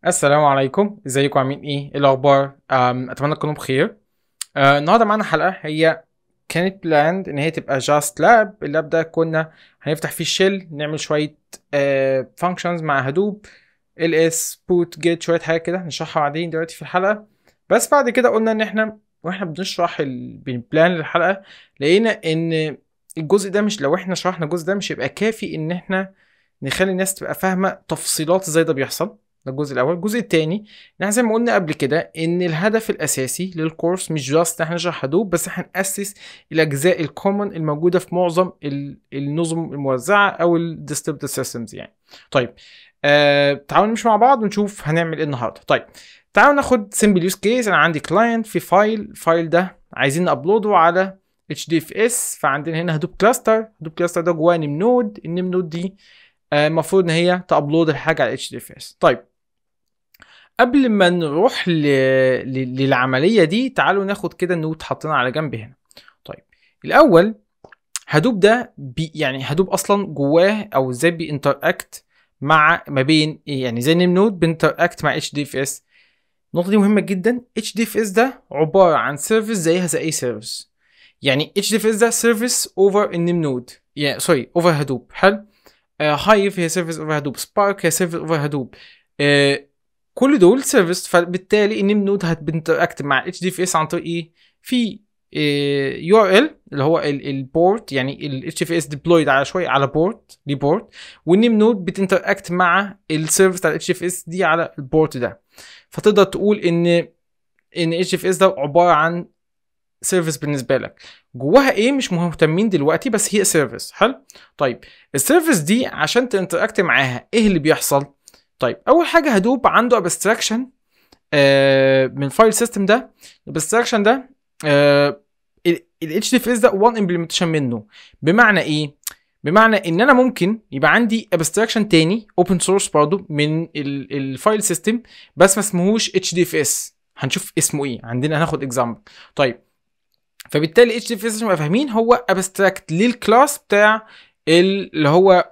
السلام عليكم ازيكم عاملين ايه إيه الاخبار أم، اتمنى تكونوا بخير أه، النهارده معانا حلقه هي كانت بلاند ان هي تبقى جاست لاب اللاب ده كنا هنفتح فيه الشيل نعمل شويه فانكشنز مع هدوب ال اس بوت جيت شويه حاجات كده نشرحها بعدين دلوقتي في الحلقه بس بعد كده قلنا ان احنا واحنا بنشرح ال- البلان للحلقه لقينا ان الجزء ده مش لو احنا شرحنا الجزء ده مش هيبقى كافي ان احنا نخلي الناس تبقى فاهمه تفصيلات ازاي ده بيحصل ده الجزء الاول الجزء الثاني ان احنا زي ما قلنا قبل كده ان الهدف الاساسي للكورس مش جاست ان احنا نشرح هدوب بس احنا هناسس الاجزاء الكومن الموجوده في معظم ال- النظم الموزعه او الديستريبيوتد سيستمز يعني طيب آه تعالوا نمشي مع بعض ونشوف هنعمل ايه النهارده طيب تعالوا ناخد سمبل يوز كيس انا عندي كلاينت في فايل الفايل ده عايزين نابلوده على اتش دي اف اس فعندنا هنا هدوب كلاستر هدوب كلاستر ده جواه نيم نود النيم نود دي آه، المفروض ان هي تابلود الحاجه على اتش دي اف اس طيب قبل ما نروح ل... ل... للعمليه دي تعالوا ناخد كده نوت حاطينها على جنب هنا طيب الاول هدوب ده بي يعني هدوب اصلا جواه او ازاي بينتراكت مع ما بين يعني زي نيم نود بينتراكت مع اتش دي اف اس النقطه دي مهمه جدا اتش دي اف اس ده عباره عن سيرفيس زيها زي اي سيرفيس يعني اتش دي اف اس ده سيرفيس اوفر النيم نود يعني سوري اوفر هدوب حلو هايف هي سيرفيس اوفر هدوب سبارك هي سيرفيس اوفر هدوب كل دول سيرفيس فبالتالي النيم نود هتنتراكت مع اتش دي اف اس عن طريق ايه في يو ار ال اللي هو البورت يعني الاتش دي اف اس ديبلويد على شويه على بورت دي بورت والنيم نود بتنتراكت مع السيرفيس بتاع الاتش دي اف اس دي على البورت ده فتقدر تقول ان ان اتش دي اف اس ده عباره عن سيرفيس بالنسبه لك جواها ايه مش مهتمين دلوقتي بس هي سيرفيس حلو طيب السيرفيس دي عشان تنتراكت معاها ايه اللي بيحصل طيب اول حاجه هدوب عنده ابستراكشن آه من فايل سيستم ده الابستراكشن ده الاتش دي اف اس ده وان امبلمنتيشن منه بمعنى ايه بمعنى ان انا ممكن يبقى عندي ابستراكشن تاني اوبن سورس برضه من الفايل سيستم بس ما اسمهوش اتش دي اف اس هنشوف اسمه ايه عندنا هناخد اكزامبل طيب فبالتالي اتش دي اف اس عشان نبقى فاهمين هو ابستراكت للكلاس بتاع اللي هو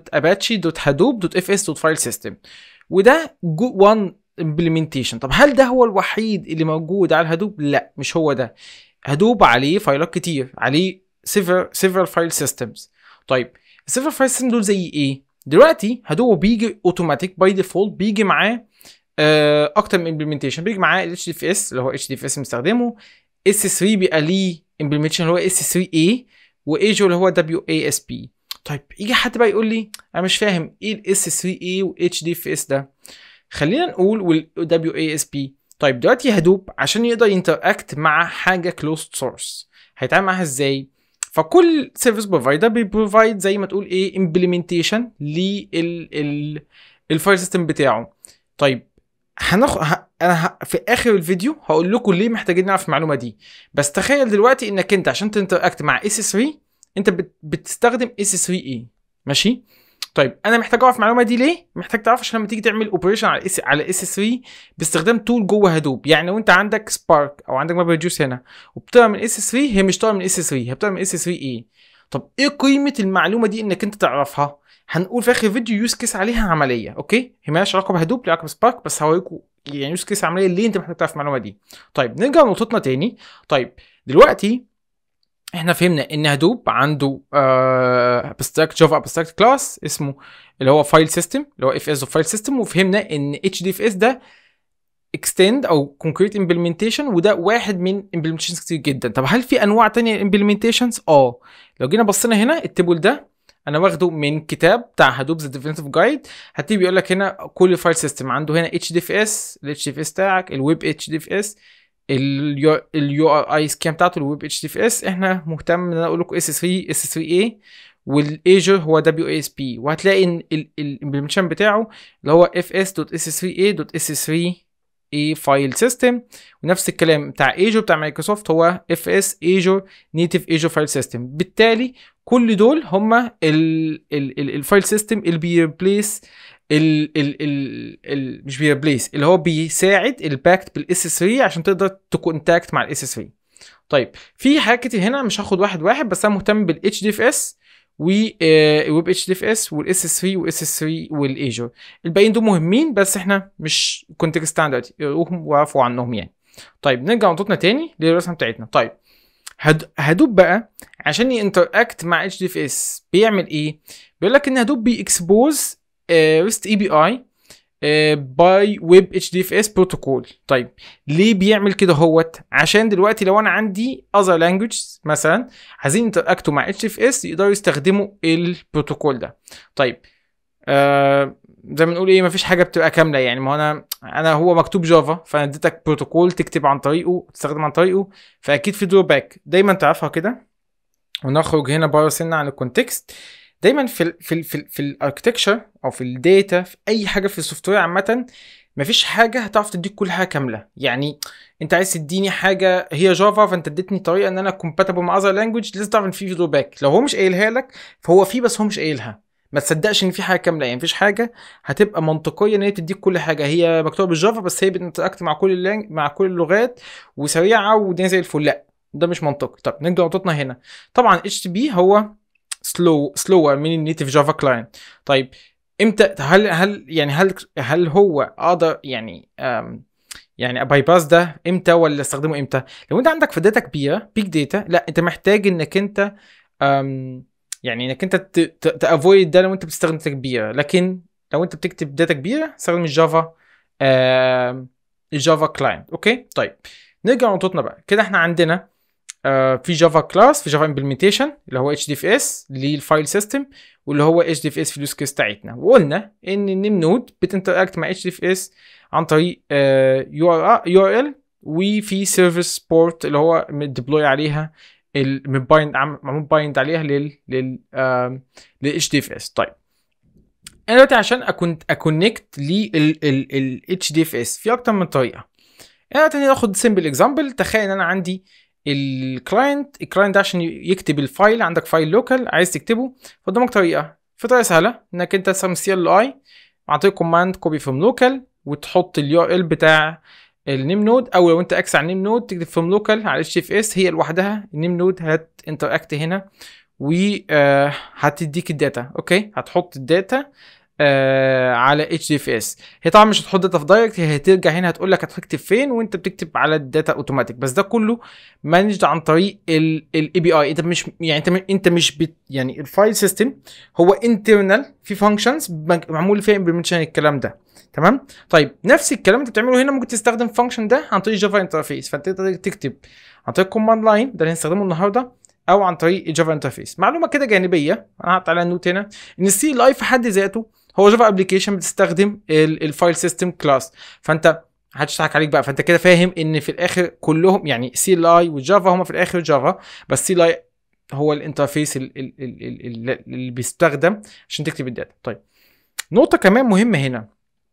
org.apache.hadoop.fs.filesystem وده جو 1 implementation طب هل ده هو الوحيد اللي موجود على الهدوب لا مش هو ده هدوب عليه فايلات كتير عليه several several file systems طيب السيفر فايل سيستم دول زي ايه دلوقتي هدوب بيجي اوتوماتيك باي ديفولت بيجي معاه آه، اكتر من امبلمنتيشن بيجي معاه ال HDFS اللي هو HDFS مستخدمه S3 بيبقى ليه امبلمنتيشن اللي هو S3A وايجو اللي هو WASP طيب يجي حد بقى يقول لي انا مش فاهم ايه ال S3A و HDFS ده خلينا نقول وال WASP طيب دلوقتي هدوب عشان يقدر ينتراكت مع حاجه كلوزد سورس هيتعامل معاها ازاي فكل سيرفيس بروفايدر بيبروفايد زي ما تقول ايه امبلمنتيشن لل الفايل سيستم بتاعه طيب هناخد ه... انا ه... في اخر الفيديو هقول لكم ليه محتاجين نعرف المعلومه دي بس تخيل دلوقتي انك انت عشان تنتراكت مع اس 3 انت بت... بتستخدم اس 3 اي ماشي طيب انا محتاج اعرف المعلومه دي ليه محتاج تعرف عشان لما تيجي تعمل اوبريشن على اس على اس 3 باستخدام تول جوه هدوب يعني لو انت عندك سبارك او عندك ماب ريديوس هنا وبتطلع من اس 3 هي مش طالعه من اس 3 هي بتطلع من اس 3 اي طب ايه قيمه المعلومه دي انك انت تعرفها هنقول في اخر فيديو يوز كيس عليها عمليه اوكي هي مالهاش علاقه بهدوب ليها علاقه بسبارك بس هوريكم يعني يوز كيس عمليه ليه انت محتاج تعرف المعلومه دي طيب نرجع لنقطتنا تاني طيب دلوقتي احنا فهمنا ان هدوب عنده ابستراكت جافا ابستراكت كلاس اسمه اللي هو فايل سيستم اللي هو اف اس اوف فايل سيستم وفهمنا ان اتش دي اف اس ده اكستند او كونكريت امبلمنتيشن وده واحد من امبلمنتيشنز كتير جدا طب هل في انواع تانية امبلمنتيشنز اه لو جينا بصينا هنا التيبل ده انا واخده من كتاب بتاع هدوب ذا ديفينيتيف جايد هتيجي بيقول لك هنا كل فايل سيستم عنده هنا اتش دي اف اس الاتش دي اف اس بتاعك الويب اتش دي اف اس اليو ار اي سكان بتاعته الويب اتش دي اف اس احنا مهتم ان انا اقول لكم اس 3 اس 3 اي والايجر هو دبليو اي اس بي وهتلاقي ان الامبلمنتيشن بتاعه اللي هو اف اس دوت اس 3 اي دوت اس 3 اي فايل سيستم ونفس الكلام بتاع ايجور بتاع مايكروسوفت هو اف اس ايجور نيتيف ايجور فايل سيستم بالتالي كل دول هما الفايل سيستم اللي بيريبليس ال ال ال ال مش بيريبليس اللي هو بيساعد الباكت بالاس 3 عشان تقدر تكونتاكت مع الاس 3 طيب في حاجات كتير هنا مش هاخد واحد واحد بس انا مهتم بالاتش دي اف اس والويب اتش دي اف اس والاس اس 3 والاس اس 3 والايجور الباقيين دول مهمين بس احنا مش كونتكست عن دلوقتي اقروهم واعرفوا عنهم يعني طيب نرجع لنقطتنا تاني للرسمه بتاعتنا طيب هد- هدوب بقى عشان ينتراكت مع اتش دي اف اس بيعمل ايه بيقول لك ان هدوب بيكسبوز ريست اي بي اي باي ويب اتش دي اف اس بروتوكول طيب ليه بيعمل كده هوت عشان دلوقتي لو انا عندي other languages مثلا عايزين ينتراكتوا مع اتش اف اس يقدروا يستخدموا البروتوكول ده طيب آه زي ما نقول ايه مفيش حاجه بتبقى كامله يعني ما هو انا انا هو مكتوب جافا فانا اديتك بروتوكول تكتب عن طريقه تستخدم عن طريقه فاكيد في دروباك دايما تعرفها كده ونخرج هنا بره سنه عن الكونتكست دايما في ال في ال في, ال في الاركتكشر او في الداتا في اي حاجه في السوفت وير عامه مفيش حاجه هتعرف تديك كل حاجه كامله يعني انت عايز تديني حاجه هي جافا فانت اديتني طريقه ان انا كومباتبل مع اذر لانجوج لازم تعرف ان في دروباك لو هو مش قايلها لك فهو في بس هو مش قايلها ما تصدقش ان في حاجه كامله يعني مفيش حاجه هتبقى منطقيه ان هي تديك كل حاجه هي مكتوبه بالجافا بس هي بتنتراكت مع كل اللانج... مع كل اللغات وسريعه والدنيا زي الفل لا ده مش منطقي طب نرجع نقطتنا هنا طبعا اتش تي بي هو سلو سلور من النيتف جافا كلاينت طيب امتى هل هل يعني هل هل هو اقدر يعني أم يعني باي باس ده امتى ولا استخدمه امتى لو انت عندك في داتا كبيره بيج داتا لا انت محتاج انك انت أم يعني انك انت تافويد ده لو انت بتستخدم داتا كبيره لكن لو انت بتكتب داتا كبيره استخدم الجافا آم، الجافا كلاينت اوكي طيب نرجع لنقطتنا بقى كده احنا عندنا آه، في جافا كلاس في جافا امبلمنتيشن اللي هو اتش دي اف اس للفايل سيستم واللي هو اتش دي اف اس في اليوز كيس بتاعتنا وقلنا ان النيم نود بتنتراكت مع اتش دي اف اس عن طريق يو ار يو ار ال وفي سيرفيس بورت اللي هو مديبلوي عليها المبايند معمول بايند عليها لل لل لل اتش دي اف اس طيب انا دلوقتي عشان اكون اكونكت لل اتش دي اف اس في اكتر من طريقه انا دلوقتي ناخد سمبل اكزامبل تخيل ان انا عندي الكلاينت الكلاينت ده عشان يكتب الفايل عندك فايل لوكال عايز تكتبه قدامك طريقه في طريقه سهله انك انت تستخدم سي ال اي عن طريق كوماند كوبي فروم لوكال وتحط اليو ار ال بتاع النيم نود او لو انت اكس على النيم نود تكتب فروم لوكال على اتش اف اس هي لوحدها النيم نود هت انتراكت هنا وهتديك الداتا اوكي هتحط الداتا آه على اتش دي اف اس هي طبعا مش هتحط داتا في دايركت هي هترجع هنا هتقول لك هتكتب فين وانت بتكتب على الداتا اوتوماتيك بس ده كله مانجد عن طريق الاي بي اي انت مش يعني انت انت مش بت يعني الفايل سيستم هو انترنال في فانكشنز معمول فيها امبلمنتيشن الكلام ده تمام طيب نفس الكلام انت بتعمله هنا ممكن تستخدم فانكشن ده عن طريق جافا انترفيس فانت تقدر تكتب عن طريق كوماند لاين ده اللي هنستخدمه النهارده او عن طريق الجافا انترفيس معلومه كده جانبيه انا هحط عليها نوت هنا ان السي ال اي في حد ذاته هو جافا ابلكيشن بتستخدم الفايل سيستم كلاس فانت محدش يضحك عليك بقى فانت كده فاهم ان في الاخر كلهم يعني سي ال اي والجافا هما في الاخر جافا بس سي ال اي هو الانترفيس ال- ال- ال- ال- ال- اللي بيستخدم عشان تكتب الداتا طيب نقطه كمان مهمه هنا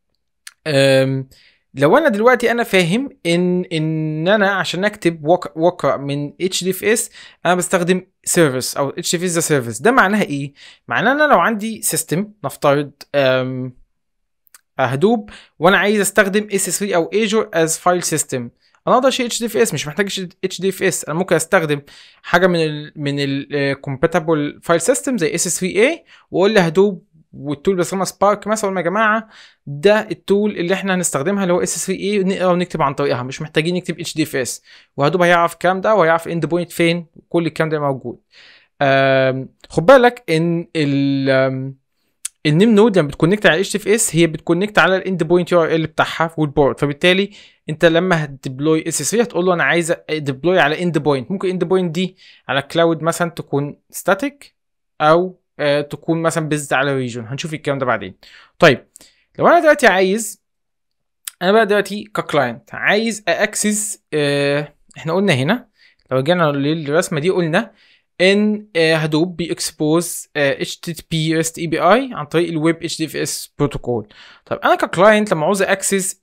أم، لو انا دلوقتي انا فاهم ان ان انا عشان اكتب وك- واقرا من اتش دي اف اس انا بستخدم سيرفيس او اتش دي اف اس ده سيرفيس ده معناها ايه معناه ان انا لو عندي سيستم نفترض أم، هدوب وانا عايز استخدم اس اس 3 او ايجور از فايل سيستم انا اقدر اشيل اتش دي اف اس مش محتاج اتش دي اف اس انا ممكن استخدم حاجه من ال من الكومباتبل فايل سيستم زي اس اس 3 اي واقول له هدوب والتول بستخدمها سبارك مثلا يا جماعه ده التول اللي احنا هنستخدمها اللي هو اس اس 3 اي نقدر نكتب عن طريقها مش محتاجين نكتب اتش دي اف اس وهدوب هيعرف الكلام ده وهيعرف اند بوينت فين كل الكلام ده موجود آم، خد بالك ان ال آم، النيم نود لما بتكونكت على اتش تي اف اس هي بتكونكت على الاند بوينت يو ار ال بتاعها والبورد فبالتالي انت لما هتديبلوي اس اس 3 هتقول له انا عايز ديبلوي على اند بوينت ممكن اند بوينت دي على كلاود مثلا تكون ستاتيك او آه تكون مثلا بيزد على ريجون هنشوف الكلام ده بعدين طيب لو انا دلوقتي عايز انا بقى دلوقتي ككلاينت عايز اكسس آه احنا قلنا هنا لو رجعنا للرسمه دي قلنا ان هدوب بيكسبوز اتش تي بي ريست اي بي اي عن طريق الويب اتش دي اف اس بروتوكول طيب انا ككلاينت لما عاوز اكسس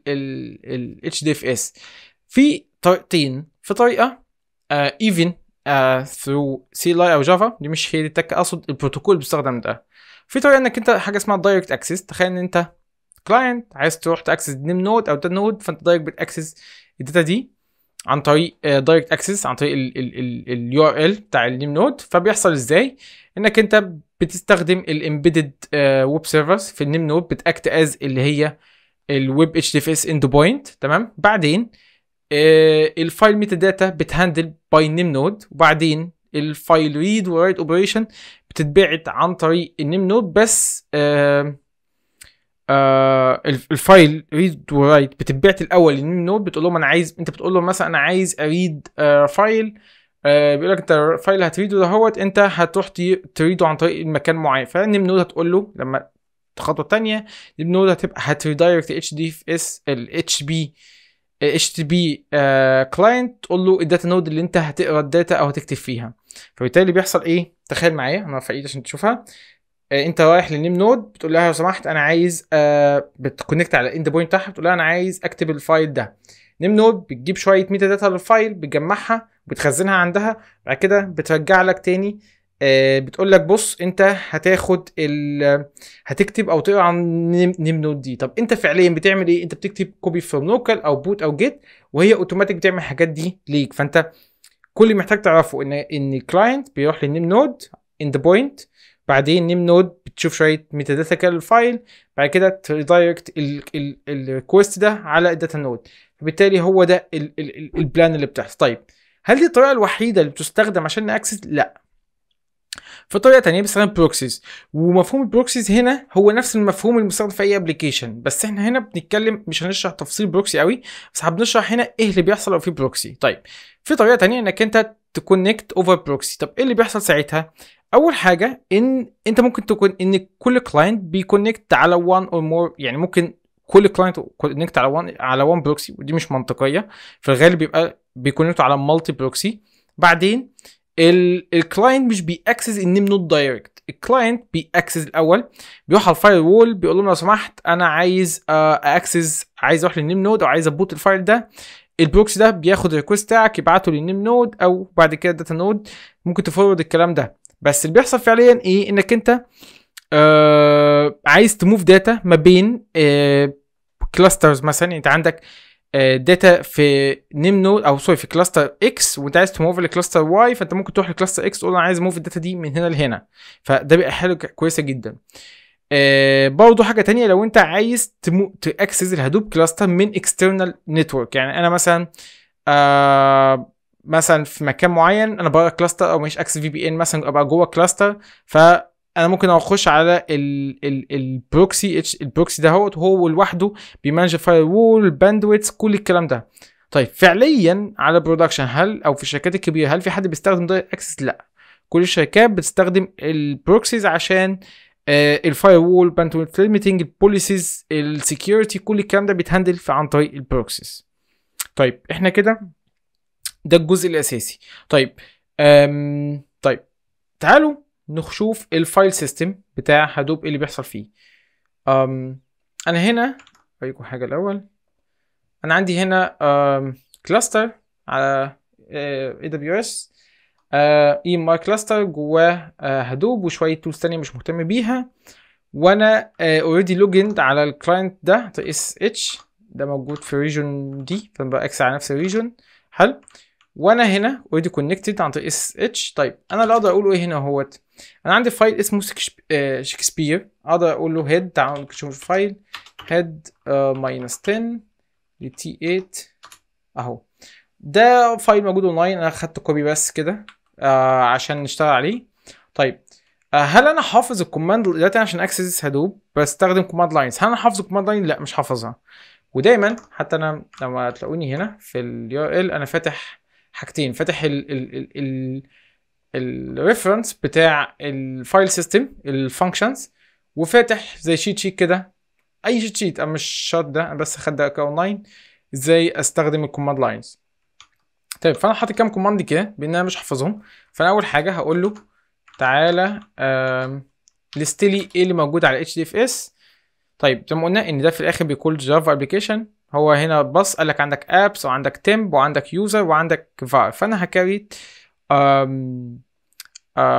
ال اتش دي اف اس في طريقتين في طريقه ايفن ثرو سي لاي او جافا دي مش هي دي التك اقصد البروتوكول بيستخدم ده في طريقه انك انت حاجه اسمها دايركت اكسس تخيل ان انت كلاينت عايز تروح تاكسس نيم نود او ده نود فانت دايركت بتاكسس الداتا دي عن طريق دايركت اكسس عن طريق اليو ار ال بتاع النيم نود فبيحصل ازاي انك انت بتستخدم الامبيدد ويب سيرفرز في النيم نود بتاكت از اللي هي الويب اتش دي اف اس اند بوينت تمام بعدين آه الفايل ميتا داتا بتهندل باي نيم نود وبعدين الفايل ريد ورايت اوبريشن بتتبعت عن طريق النيم نود بس آه آه الفايل ريد ورايت بتتبعت الاول للنيم نود بتقول لهم انا عايز انت بتقول له مثلا انا عايز اريد آه فايل آه بيقول لك انت فايل هتريده دهوت انت هتروح تريده عن طريق مكان معين فالنيم نود هتقول له لما الخطوه الثانيه النيم نود هتبقى هتريدايركت اتش دي اف اس الاتش بي اتش تي بي كلاينت تقول له الداتا نود اللي انت هتقرا الداتا او هتكتب فيها فبالتالي بيحصل ايه تخيل معايا انا رافع ايدي عشان تشوفها آه انت رايح للنيم نود بتقول لها لو سمحت انا عايز آه بتكونكت على الاند بوينت بتاعها بتقول لها انا عايز اكتب الفايل ده نيم نود بتجيب شويه ميتا داتا للفايل بتجمعها وبتخزنها عندها بعد كده بترجع لك تاني آه بتقول لك بص انت هتاخد ال هتكتب او تقرا عن نيم نود دي طب انت فعليا بتعمل ايه انت بتكتب كوبي فروم لوكال او بوت او جيت وهي اوتوماتيك بتعمل الحاجات دي ليك فانت كل اللي محتاج تعرفه ان ان الكلاينت بيروح للنيم نود ان ذا بوينت بعدين نيم نود بتشوف شويه ميتا داتا كده للفايل بعد كده تريدايركت الريكوست ده على الداتا نود فبالتالي هو ده البلان اللي بتحصل طيب هل دي الطريقه الوحيده اللي بتستخدم عشان ناكسس لا في طريقه تانية بنستخدم بروكسيز ومفهوم البروكسيز هنا هو نفس المفهوم المستخدم في اي ابلكيشن بس احنا هنا بنتكلم مش هنشرح تفاصيل بروكسي قوي بس بنشرح هنا ايه اللي بيحصل لو في بروكسي طيب في طريقه تانية انك انت تكونكت اوفر بروكسي طب ايه اللي بيحصل ساعتها اول حاجه ان انت ممكن تكون ان كل كلاينت بيكونكت على وان اور مور يعني ممكن كل كلاينت كونكت على وان على وان بروكسي ودي مش منطقيه في الغالب بيبقى بيكونكتوا على مالتي بروكسي بعدين الكلاينت مش بيأكسس النيم نود دايركت الكلاينت بيأكسس الاول بيروح على الفاير وول بيقول لهم لو سمحت انا عايز اكسس عايز اروح للنيم نود او عايز ابوت الفايل ده البروكسي ده بياخد الريكوست بتاعك يبعته للنيم نود او بعد كده داتا نود ممكن تفورد الكلام ده بس اللي بيحصل فعليا ايه انك انت آه عايز تموف داتا ما بين آه كلاسترز مثلا انت عندك داتا في نيم نود او سوري في كلاستر اكس وانت عايز تموف لكلاستر واي فانت ممكن تروح لكلاستر اكس تقول انا عايز اموف الداتا دي من هنا لهنا فده بيبقى حاجه كويسه جدا آه برضه حاجه تانية لو انت عايز تمو... تاكسس الهدوب كلاستر من اكسترنال نتورك يعني انا مثلا آه مثلا في مكان معين انا بره كلاستر او مش اكسس في بي ان مثلا ابقى جوه كلاستر ف انا ممكن اخش على البروكسي البروكسي ده هو هو لوحده بيمانج الفاير وول الباندويتس كل الكلام ده طيب فعليا على برودكشن هل او في الشركات الكبيره هل في حد بيستخدم دايركت اكسس لا كل الشركات بتستخدم البروكسيز عشان الفاير وول باندويت ليميتنج البوليسيز السكيورتي كل الكلام ده بيتهندل عن طريق البروكسيز طيب احنا كده ده الجزء الاساسي طيب أم طيب تعالوا نشوف الفايل سيستم بتاع هدوب اللي بيحصل فيه أم انا هنا اوريكم حاجه الاول انا عندي هنا كلاستر على اي دبليو اس اي ام اي كلاستر جواه هدوب وشويه تولز تانية مش مهتم بيها وانا اوريدي لوجند على الكلاينت ده اس اتش ده موجود في ريجون دي فانا باكس على نفس الريجون حلو وانا هنا اوريدي كونكتد عن طريق اس اتش طيب انا اللي اقدر اقوله ايه هنا اهوت انا عندي فايل اسمه شكسبير اقدر اقول له هيد تعالوا نشوف الفايل هيد ماينس 10 لتي 8 اهو ده فايل موجود اونلاين انا خدت كوبي بس كده آه عشان نشتغل عليه طيب آه هل انا حافظ الكوماند دلوقتي عشان اكسس هدوب بستخدم كوماند لاينز هل انا حافظ الكوماند لاين لا مش حافظها ودايما حتى انا لما تلاقوني هنا في اليو ار ال انا فاتح حاجتين فاتح ال ال ال ال الريفرنس بتاع الفايل سيستم الفانكشنز وفاتح زي شيت شيت كده اي شيت شيت انا مش شرط ده انا بس خد ده اونلاين ازاي استخدم الكوماند لاينز طيب فانا حاطط كام كوماند كده بان انا مش حافظهم فانا اول حاجه هقول له تعالى ليست لي ايه اللي موجود على اتش دي اف اس طيب زي ما قلنا ان ده في الاخر بيكون جافا ابلكيشن هو هنا بص قال لك عندك ابس وعندك تمب وعندك يوزر وعندك فار فانا هكريت أم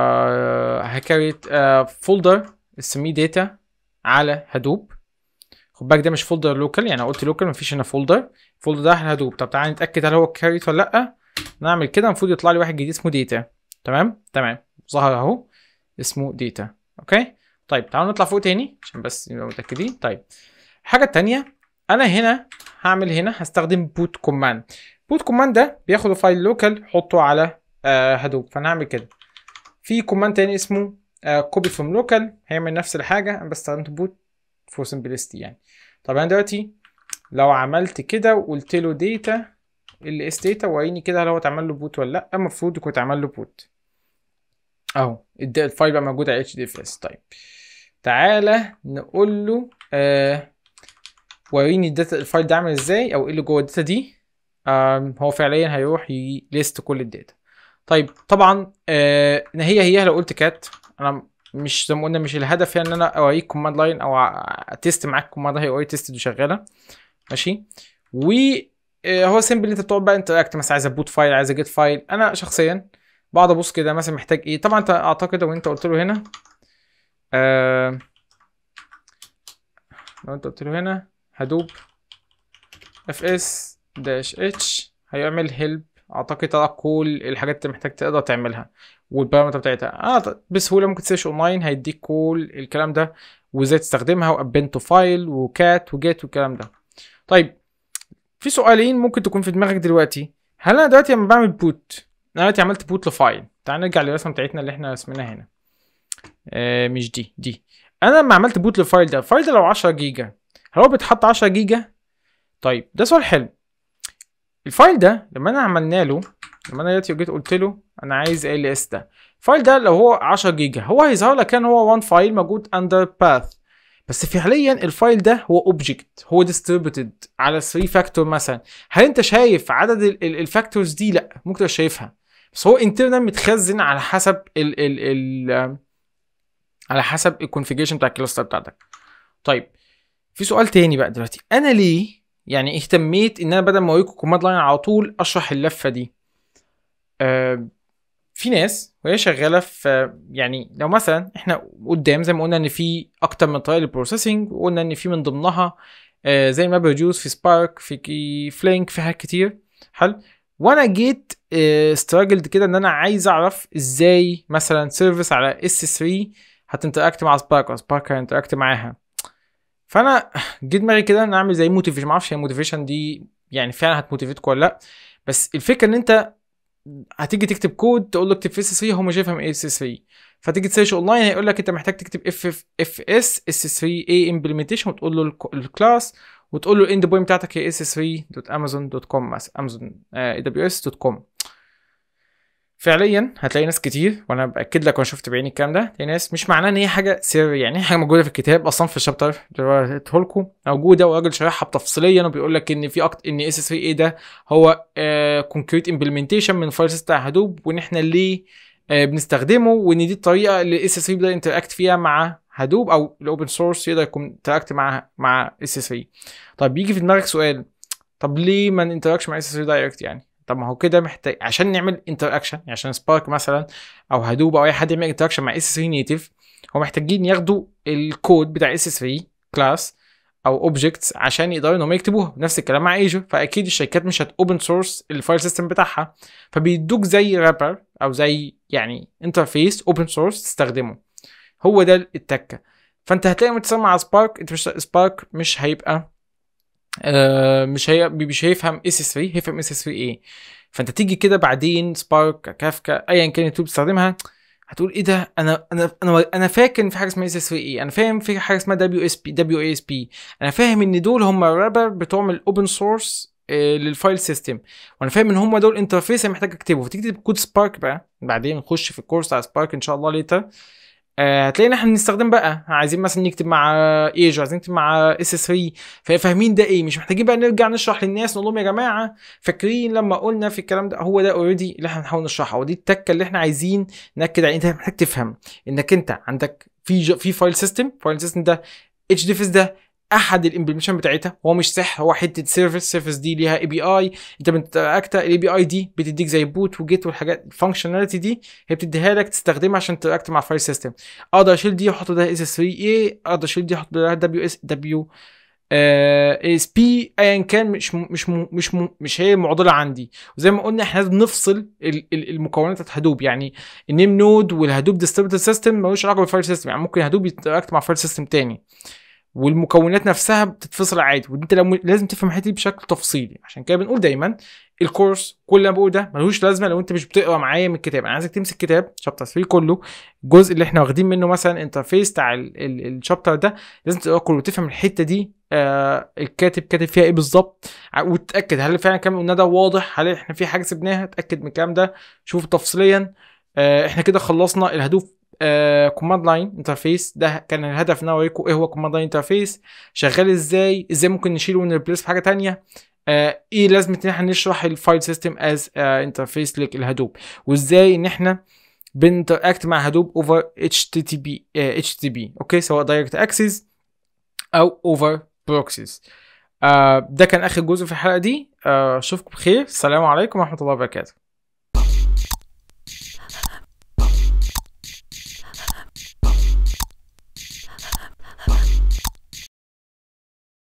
أه هكريت أه فولدر اسميه داتا على هدوب خد بالك ده مش فولدر لوكال يعني أنا قلت لوكال مفيش هنا فولدر الفولدر ده هدوب طب تعالى نتاكد هل هو كاريت ولا لا نعمل كده المفروض يطلع لي واحد جديد اسمه داتا تمام تمام ظهر اهو اسمه داتا اوكي طيب تعالوا نطلع فوق تاني عشان بس نبقى متاكدين طيب الحاجه التانيه انا هنا هعمل هنا هستخدم بوت كوماند بوت كوماند ده بياخد فايل لوكال يحطه على آه هدوب فانا هعمل كده في كوماند تاني اسمه كوبي فروم لوكال هيعمل نفس الحاجه انا بستخدمت بوت فور سمبلستي يعني طب انا دلوقتي لو عملت كده وقلت له داتا ال اس داتا وريني كده هل هو اتعمل له بوت ولا لا المفروض يكون اتعمل له بوت اهو الفايل بقى موجود على اتش دي اف اس طيب تعالى نقول له آه وريني الداتا الفايل ده عامل ازاي او ايه اللي جوه الداتا دي آه هو فعليا هيروح يليست كل الداتا طيب طبعا آه هي هي لو قلت كات انا مش زي ما قلنا مش الهدف يعني ان انا اوريك كوماند لاين او اتست معاك كوماند هي اوريدي تيست شغاله ماشي و هو سيمبل انت بتقعد بقى انتراكت مثلا عايز ابوت فايل عايز اجيت فايل انا شخصيا بقعد ابص كده مثلا محتاج ايه طبعا انت اعتقد لو انت قلت له هنا آه لو انت قلت له هنا هدوب اف اس داش اتش هيعمل هيلب اعتقد طلع كل الحاجات اللي محتاج تقدر تعملها والبارامتر بتاعتها آه بسهوله ممكن تسيرش اونلاين هيديك كل الكلام ده وازاي تستخدمها وابنتو فايل وكات وجيت والكلام ده طيب في سؤالين ممكن تكون في دماغك دلوقتي هل انا دلوقتي لما بعمل بوت انا دلوقتي عملت بوت لفايل تعال نرجع للرسمه بتاعتنا اللي احنا رسمناها هنا آه مش دي دي انا لما عملت بوت للفايل ده الفايل ده لو 10 جيجا هل هو بيتحط 10 جيجا طيب ده سؤال حلو الفايل ده لما انا عملنا له لما انا دلوقتي جيت قلت له انا عايز ال اس ده الفايل ده لو هو 10 جيجا هو هيظهر لك كان هو وان فايل موجود اندر باث بس فعليا الفايل ده هو اوبجكت هو ديستريبيوتد على 3 فاكتور مثلا هل انت شايف عدد الفاكتورز دي لا ممكن تبقى شايفها بس هو انترنال متخزن على حسب ال ال ال على حسب الكونفيجريشن بتاع الكلاستر بتاعتك طيب في سؤال تاني بقى دلوقتي انا ليه يعني اهتميت ان انا بدل ما اوريكم كوماند لاين على طول اشرح اللفه دي آه في ناس وهي شغاله في يعني لو مثلا احنا قدام زي ما قلنا ان في اكتر من طريقه للبروسيسنج وقلنا ان في من ضمنها آه زي ما بروديوس في سبارك في فلينك في حاجات كتير حلو وانا جيت استراجلد كده ان انا عايز اعرف ازاي مثلا سيرفيس على اس 3 هتنتراكت مع سبارك او سبارك هينتراكت معاها فانا جه دماغي كده ان اعمل زي موتيفيشن ما اعرفش هي موتيفيشن دي يعني فعلا هتموتيفيتك ولا لا بس الفكره ان انت هتيجي تكتب كود تقول له اكتب في اس 3 هو مش هيفهم ايه اس 3 فتيجي تسيرش اونلاين هيقول لك انت محتاج تكتب اف اف اس اس 3 اي امبلمنتيشن وتقول له الكلاس وتقول له الاند بوينت بتاعتك هي اس 3.amazon.com مثلا امازون اي دبليو اس دوت كوم فعليا هتلاقي ناس كتير وانا باكد لك وانا شفت بعيني الكلام ده هتلاقي ناس مش معناه ان هي حاجه سر يعني هي حاجه موجوده في الكتاب اصلا في الشابتر اللي وريته لكم موجوده وراجل شارحها تفصيليا وبيقول لك ان في أكت... ان اس 3 اي ده هو كونكريت uh, امبلمنتيشن من فايل بتاع هدوب وان احنا ليه uh, بنستخدمه وان دي الطريقه اللي اس 3 بيقدر انتراكت فيها مع هدوب او الاوبن سورس يقدر يكون انتراكت مع مع اس 3 طب بيجي في دماغك سؤال طب ليه ما ننتراكش مع اس 3 دايركت يعني طب ما هو كده محتاج عشان نعمل انتراكشن يعني عشان سبارك مثلا او هدوب او اي حد يعمل انتراكشن مع اس 3 نيتف هو محتاجين ياخدوا الكود بتاع اس 3 كلاس او اوبجكتس عشان يقدروا ان هم يكتبوها نفس الكلام مع ايجو فاكيد الشركات مش هت اوبن سورس الفايل سيستم بتاعها فبيدوك زي رابر او زي يعني انترفيس اوبن سورس تستخدمه هو ده التكه فانت هتلاقي لما تسمع على سبارك انت مش سبارك مش هيبقى آه مش هي مش هيفهم اس 3 هيفهم اس 3 ايه فانت تيجي كده بعدين سبارك كافكا ايا كان التول بتستخدمها هتقول ايه ده انا انا انا انا فاكر ان في حاجه اسمها اس 3 اي انا فاهم في حاجه اسمها دبليو اس بي دبليو اي اس بي انا فاهم ان دول هم الرابر بتوع الاوبن سورس للفايل سيستم وانا فاهم ان هم دول انترفيس انا محتاج اكتبه فتيجي تكتب كود سبارك بقى بعدين نخش في الكورس على سبارك ان شاء الله ليتر آه هتلاقي ان احنا بنستخدم بقى عايزين مثلا نكتب مع ايج عايزين نكتب مع اس 3 فاهمين ده ايه مش محتاجين بقى نرجع نشرح للناس نقول لهم يا جماعه فاكرين لما قلنا في الكلام ده هو ده اوريدي اللي احنا بنحاول نشرحه ودي التكه اللي احنا عايزين ناكد عليها انت محتاج تفهم انك انت عندك في جو في فايل سيستم فايل سيستم ده اتش دي ده احد الامبلمنتيشن بتاعتها هو مش سحر هو حته سيرفيس سيرفيس دي ليها اي بي اي انت بتاكتا الاي بي اي دي بتديك زي بوت وجيت والحاجات الفانكشناليتي دي هي بتديها لك تستخدمها عشان تراكت مع فايل سيستم اقدر اشيل دي واحط ده اس 3 اي اقدر اشيل دي واحط ده دبليو اس دبليو اس بي ايا كان مش م- مش م- مش م- مش هي المعضله عندي وزي ما قلنا احنا لازم نفصل ال- ال- المكونات بتاعت هدوب يعني النيم نود والهدوب ديستريبيوتد سيستم ملوش علاقه بالفايل سيستم يعني ممكن هدوب يتراكت مع فايل سيستم تاني والمكونات نفسها بتتفصل عادي وانت لو لازم تفهم الحته دي بشكل تفصيلي عشان كده بنقول دايما الكورس كل اللي انا بقوله ده ملوش لازمه لو انت مش بتقرا معايا من الكتاب انا عايزك تمسك كتاب شابتر 3 كله الجزء اللي احنا واخدين منه مثلا انترفيس بتاع الشابتر ده لازم تقرا كله وتفهم الحته دي آه الكاتب كاتب فيها ايه بالظبط ع- وتتاكد هل فعلا الكلام اللي قلناه ده واضح هل احنا في حاجه سبناها اتاكد من الكلام ده شوف تفصيليا آه احنا كده خلصنا الهدوف كوماند لاين انترفيس ده كان الهدف ان انا اوريكم ايه هو كوماند لاين انترفيس شغال ازاي ازاي ممكن نشيله ونريبليس بحاجه تانية آه ايه لازمه ان احنا نشرح الفايل سيستم از انترفيس للهدوب وازاي ان احنا بنتراكت مع هدوب اوفر اتش تي تي بي اتش تي بي اوكي سواء دايركت اكسس او اوفر بروكسيز ده كان اخر جزء في الحلقه دي آه، اشوفكم بخير السلام عليكم ورحمه الله وبركاته